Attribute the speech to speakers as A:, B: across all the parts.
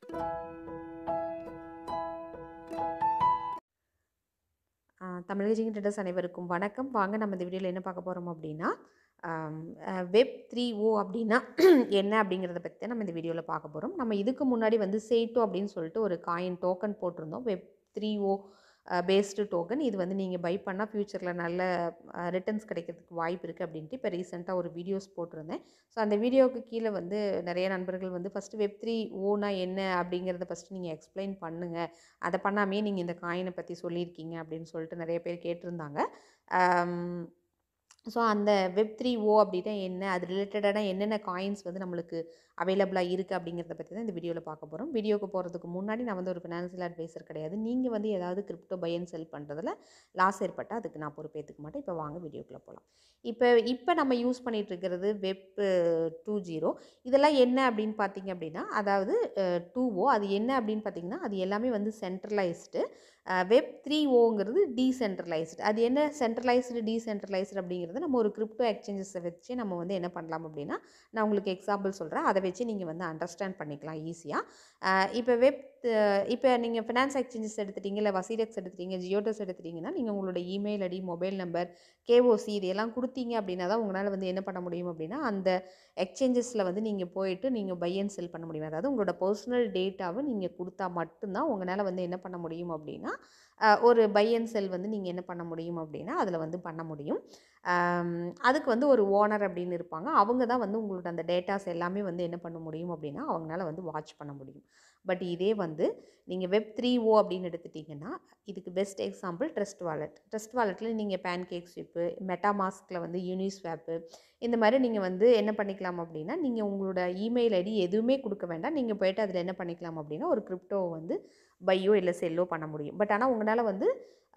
A: தமிழக ட்ரேடர்ஸ் அனைவருக்கும் வணக்கம் வாங்க நம்ம இந்த வீடியோவில் என்ன பார்க்க போகிறோம் அப்படின்னா வெப் த்ரீ ஓ அப்படின்னா என்ன அப்படிங்கிறத பற்றி தான் நம்ம இந்த வீடியோவில் பார்க்க போகிறோம் நம்ம இதுக்கு முன்னாடி வந்து சேட்டோ அப்படின்னு சொல்லிட்டு ஒரு காயின் டோக்கன் போட்டிருந்தோம் web three o based token இது வந்து நீங்கள் பை பண்ணால் ஃப்யூச்சரில் நல்ல ரிட்டர்ன்ஸ் கிடைக்கிறதுக்கு வாய்ப்பு இருக்குது அப்படின்ட்டு இப்போ ரீசெண்டாக ஒரு வீடியோஸ் போட்டிருந்தேன் ஸோ அந்த வீடியோவுக்கு கீழே வந்து நிறைய நண்பர்கள் வந்து ஃபஸ்ட்டு வெப் த்ரீ ஓனா என்ன அப்படிங்கிறத ஃபஸ்ட்டு நீங்கள் எக்ஸ்பிளைன் பண்ணுங்கள் அதை பண்ணாமே நீங்கள் இந்த காயினை பற்றி சொல்லியிருக்கீங்க அப்படின்னு சொல்லிட்டு நிறைய பேர் கேட்டிருந்தாங்க ஸோ அந்த வெப் த்ரீ ஓ அப்படின்னா என்ன அது ரிலேட்டடான என்னென்ன காயின்ஸ் வந்து நம்மளுக்கு அவைலபிளாக இருக்குது அப்படிங்கிறத பற்றி தான் இந்த வீடியோவில் பார்க்க போகிறோம் வீடியோக்கு போகிறதுக்கு முன்னாடி நான் வந்து ஒரு ஃபினான்சியல் அட்வைசர் கிடையாது நீங்கள் வந்து ஏதாவது கிரிப்டோ பை அண்ட் செல் பண்ணுறதுல லாஸ் ஏற்பட்டால் அதுக்கு நான் பொறுப்பேற்றுக்க மாட்டேன் இப்போ வாங்க வீடியோக்குள்ளே போகலாம் இப்போ இப்போ நம்ம யூஸ் பண்ணிகிட்டு இருக்கிறது வெப் டூ ஜீரோ இதெல்லாம் என்ன அப்படின்னு பார்த்தீங்க அப்படின்னா அதாவது டூ ஓ அது என்ன அப்படின்னு பார்த்தீங்கன்னா அது எல்லாமே வந்து சென்ட்ரலைஸ்டு வெப் த்ரீ ஓங்கிறது டீசென்ட்ரலைஸ்டு அது என்ன சென்ட்ரலைஸ்டு டீசென்ட்ரலைஸ்டு அப்படிங்கிறது நம்ம ஒரு கிரிப்டோ எக்ஸ்சேஞ்சஸை வச்சு நம்ம வந்து என்ன பண்ணலாம் அப்படின்னா நான் உங்களுக்கு எக்ஸாம்பிள் சொல்கிறேன் அதை வச்சு நீங்கள் வந்து அண்டர்ஸ்டாண்ட் பண்ணிக்கலாம் ஈஸியாக இப்போ வெப் இப்போ நீங்கள் ஃபினான்ஸ் எக்ஸ்சேஞ்சஸ் எடுத்துட்டீங்க இல்லை வசீடெக்ஸ் எடுத்துட்டீங்க ஜியோடெக்ஸ் எடுத்துட்டிங்கன்னா நீங்கள் உங்களோட email ID mobile number KYC இது எல்லாம் கொடுத்தீங்க அப்படின்னா தான் உங்களால் வந்து என்ன பண்ண முடியும் அப்படின்னா அந்த எக்ஸ்சேஞ்சஸில் வந்து நீங்கள் போயிட்டு நீங்கள் பை அண்ட் செல் பண்ண முடியும் அதாவது உங்களோட பர்சனல் டேட்டாவை நீங்கள் கொடுத்தா மட்டும்தான் உங்களால் வந்து என்ன பண்ண முடியும் அப்படின்னா ஒரு பை அண்ட் செல் வந்து நீங்கள் என்ன பண்ண முடியும் அப்படின்னா அதில் வந்து பண்ண முடியும் அதுக்கு வந்து ஒரு ஓனர் அப்படின்னு இருப்பாங்க அவங்க தான் வந்து உங்களோட அந்த டேட்டாஸ் எல்லாமே வந்து என்ன பண்ண முடியும் அப்படின்னா அவங்களால வந்து வாட்ச் பண்ண முடியும் பட் இதே வந்து நீங்கள் வெப் த்ரீ ஓ அப்படின்னு எடுத்துட்டிங்கன்னா இதுக்கு best example trust wallet trust வாலெட்டில் நீங்கள் பேன் கேக் ஸ்விப்பு மெட்டாமாஸ்கில் வந்து யூனிஸ்வாப்பு இந்த மாதிரி நீங்கள் வந்து என்ன பண்ணிக்கலாம் அப்படின்னா நீங்கள் உங்களோட இமெயில் ஐடி எதுவுமே கொடுக்க வேண்டாம் நீங்கள் போய்ட்டு அதில் என்ன பண்ணிக்கலாம் அப்படின்னா ஒரு கிரிப்டோவை வந்து பையோ இல்லை செல்லோ பண்ண முடியும் பட் ஆனால் உங்களால் வந்து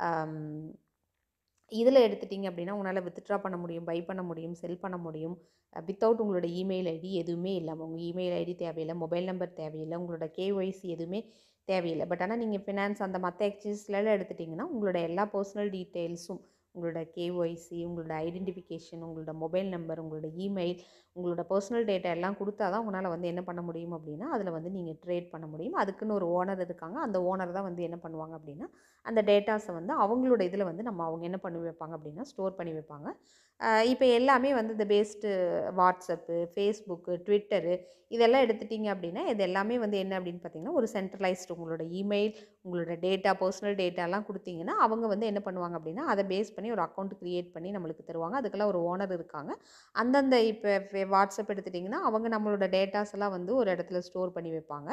A: இதில் எடுத்துட்டிங்க அப்படின்னா உங்களால் வித்ட்ரா பண்ண முடியும் பை பண்ண முடியும் செல் பண்ண முடியும் வித்தவுட் உங்களோட இமெயில் ஐடி எதுவுமே இல்லாமல் உங்கள் இமெயில் ஐடி தேவையில்லை மொபைல் நம்பர் தேவையில்லை உங்களோட கேஒய்சி எதுவுமே தேவையில்லை பட் ஆனால் நீங்கள் ஃபினான்ஸ் அந்த மற்ற எக்ஸ்சேஞ்சஸ்லாம் எடுத்துட்டிங்கன்னா உங்களோட எல்லா பர்சனல் டீட்டெயில்ஸும் உங்களோட கேஒய்சி உங்களோட ஐடென்டிஃபிகேஷன் உங்களோட மொபைல் நம்பர் உங்களோட இமெயில் உங்களோட பர்சனல் டேட்டா எல்லாம் கொடுத்தா தான் உங்களால் வந்து என்ன பண்ண முடியும் அப்படின்னா அதில் வந்து நீங்கள் ட்ரேட் பண்ண முடியும் அதுக்குன்னு ஒரு ஓனர் இருக்காங்க அந்த ஓனர் தான் வந்து என்ன பண்ணுவாங்க அப்படின்னா அந்த டேட்டாஸை வந்து அவங்களோட இதில் வந்து நம்ம அவங்க என்ன பண்ணி வைப்பாங்க அப்படின்னா ஸ்டோர் பண்ணி வைப்பாங்க இப்போ எல்லாமே வந்து இந்த பேஸ்டு வாட்ஸ்அப்பு ஃபேஸ்புக்கு ட்விட்டரு இதெல்லாம் எடுத்துட்டிங்க அப்படின்னா இது எல்லாமே வந்து என்ன அப்படின்னு பார்த்தீங்கன்னா ஒரு சென்ட்ரலைஸ்டு உங்களோட இமெயில் உங்களோட டேட்டா பர்சனல் டேட்டாலாம் கொடுத்தீங்கன்னா அவங்க வந்து என்ன பண்ணுவாங்க அப்படின்னா அதை பேஸ் பண்ணி ஒரு அக்கௌண்ட் க்ரியேட் பண்ணி நம்மளுக்கு தருவாங்க அதுக்கெல்லாம் ஒரு ஓனர் இருக்காங்க அந்தந்த இப்போ வாட்ஸ்அப் எடுத்துட்டிங்கன்னா அவங்க நம்மளோட டேட்டாஸ் எல்லாம் வந்து ஒரு இடத்துல ஸ்டோர் பண்ணி வைப்பாங்க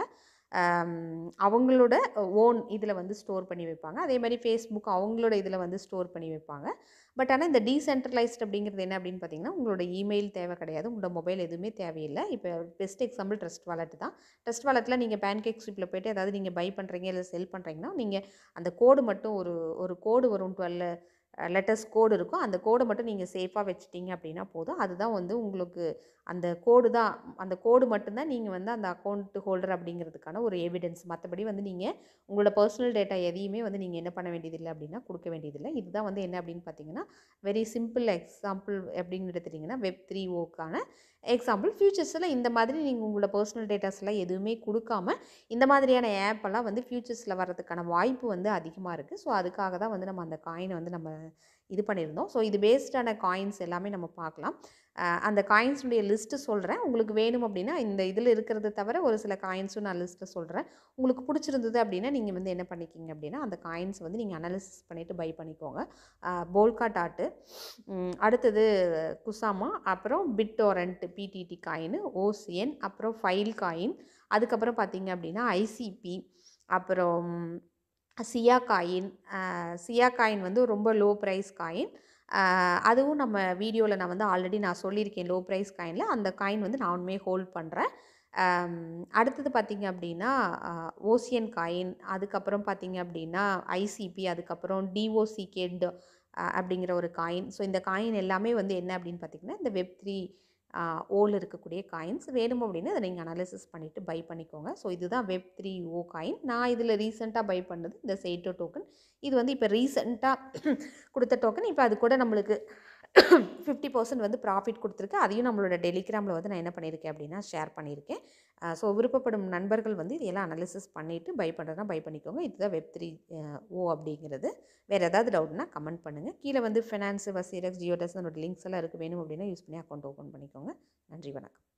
A: அவங்களோட ஓன் இதில் வந்து ஸ்டோர் பண்ணி வைப்பாங்க அதே மாதிரி ஃபேஸ்புக் அவங்களோட இதில் வந்து ஸ்டோர் பண்ணி வைப்பாங்க பட் ஆனால் இந்த டீசென்ட்ரலைஸ்ட் அப்படிங்கிறது என்ன அப்படின்னு பார்த்தீங்கன்னா உங்களோட இமெயில் தேவை கிடையாது உங்களோட மொபைல் எதுவுமே தேவையில்லை இப்போ பெஸ்ட் எக்ஸாம்பிள் ட்ரஸ்ட் வாலெட் தான் ட்ரஸ்ட் வாலெட்டில் நீங்கள் பேன்கேக் ஸ்விப்பில் போய்ட்டு ஏதாவது நீங்கள் பை பண்ணுறீங்க இல்லை செல் பண்ணுறீங்கன்னா நீங்கள் அந்த கோடு மட்டும் ஒரு ஒரு கோடு வரும் டுவெல் லெட்டர்ஸ் கோடு இருக்கும் அந்த கோடை மட்டும் நீங்கள் சேஃபாக வச்சுட்டிங்க அப்படின்னா போதும் அதுதான் வந்து உங்களுக்கு அந்த கோடு தான் அந்த கோடு மட்டும்தான் நீங்கள் வந்து அந்த அக்கௌண்ட் ஹோல்டர் அப்படிங்கிறதுக்கான ஒரு எவிடன்ஸ் மற்றபடி வந்து நீங்கள் உங்களோட பர்சனல் டேட்டா எதையுமே வந்து நீங்கள் என்ன பண்ண வேண்டியதில்லை அப்படின்னா கொடுக்க வேண்டியதில்லை இதுதான் வந்து என்ன அப்படின்னு பார்த்தீங்கன்னா வெரி சிம்பிள் எக்ஸாம்பிள் அப்படின்னு எடுத்துட்டிங்கன்னா வெப் த்ரீ ஓக்கான எக்ஸாம்பிள் ஃப்யூச்சர்ஸில் இந்த மாதிரி நீங்கள் உங்களோட பர்சனல் டேட்டாஸ்லாம் எதுவுமே கொடுக்காம இந்த மாதிரியான ஆப்பெல்லாம் வந்து ஃப்யூச்சர்ஸில் வர்றதுக்கான வாய்ப்பு வந்து அதிகமாக இருக்குது ஸோ அதுக்காக தான் வந்து நம்ம அந்த காயினை வந்து நம்ம இது பண்ணியிருந்தோம் ஸோ இது பேஸ்டான காயின்ஸ் எல்லாமே நம்ம பார்க்கலாம் அந்த காயின்ஸுடைய லிஸ்ட்டு சொல்கிறேன் உங்களுக்கு வேணும் அப்படின்னா இந்த இதில் இருக்கிறத தவிர ஒரு சில காயின்ஸும் நான் லிஸ்ட்டில் சொல்கிறேன் உங்களுக்கு பிடிச்சிருந்தது அப்படின்னா நீங்கள் வந்து என்ன பண்ணிக்கிங்க அப்படின்னா அந்த காயின்ஸ் வந்து நீங்கள் அனாலிசிஸ் பண்ணிவிட்டு பை பண்ணிக்கோங்க போல்கா டாட்டு அடுத்தது குசாமா அப்புறம் பிட்டோரண்ட் பிடிடி காயின் ஓசியன் அப்புறம் ஃபைல் காயின் அதுக்கப்புறம் பார்த்தீங்க அப்படின்னா ஐசிபி அப்புறம் சியா காயின் சியா காயின் வந்து ரொம்ப லோ ப்ரைஸ் காயின் அதுவும் நம்ம வீடியோவில் நான் வந்து ஆல்ரெடி நான் சொல்லியிருக்கேன் லோ ப்ரைஸ் காயினில் அந்த காயின் வந்து நானுமே ஹோல்ட் பண்ணுறேன் அடுத்தது பார்த்திங்க அப்படின்னா ஓசியன் காயின் அதுக்கப்புறம் பார்த்திங்க அப்படின்னா ஐசிபி அதுக்கப்புறம் டிஓசிகேட் அப்படிங்கிற ஒரு காயின் ஸோ இந்த காயின் எல்லாமே வந்து என்ன அப்படின்னு பார்த்திங்கன்னா இந்த வெப் த்ரீ ஓல் இருக்கக்கூடிய காயின்ஸ் வேணும் அப்படின்னா அதை நீங்கள் அனாலிசிஸ் பண்ணிவிட்டு பை பண்ணிக்கோங்க ஸோ இதுதான் வெப் த்ரீ ஓ காயின் நான் இதில் ரீசெண்டாக பை பண்ணது இந்த சேட்டோ டோக்கன் இது வந்து இப்போ ரீசெண்டாக கொடுத்த டோக்கன் இப்போ அது கூட நம்மளுக்கு ஃபிஃப்டி பர்சன்ட் வந்து ப்ராஃபிட் கொடுத்துருக்கு அதையும் நம்மளோட டெலிகிராமில் வந்து நான் என்ன பண்ணியிருக்கேன் அப்படின்னா ஷேர் பண்ணியிருக்கேன் ஸோ விருப்பப்படும் நண்பர்கள் வந்து இதெல்லாம் அனாலிசிஸ் பண்ணிவிட்டு பை பண்ணுறதுனா பை பண்ணிக்கோங்க இதுதான் வெப் த்ரீ ஓ அப்படிங்கிறது வேறு ஏதாவது டவுட்னா கமெண்ட் பண்ணுங்கள் கீழே வந்து ஃபினான்ஸ் வசீரக்ஸ் ஜியோடஸ் அதோட லிங்க்ஸ் எல்லாம் இருக்குது வேணும் அப்படின்னா யூஸ் பண்ணி அக்கௌண்ட் ஓப்பன் பண்ணிக்கோங்க நன்றி வணக்கம்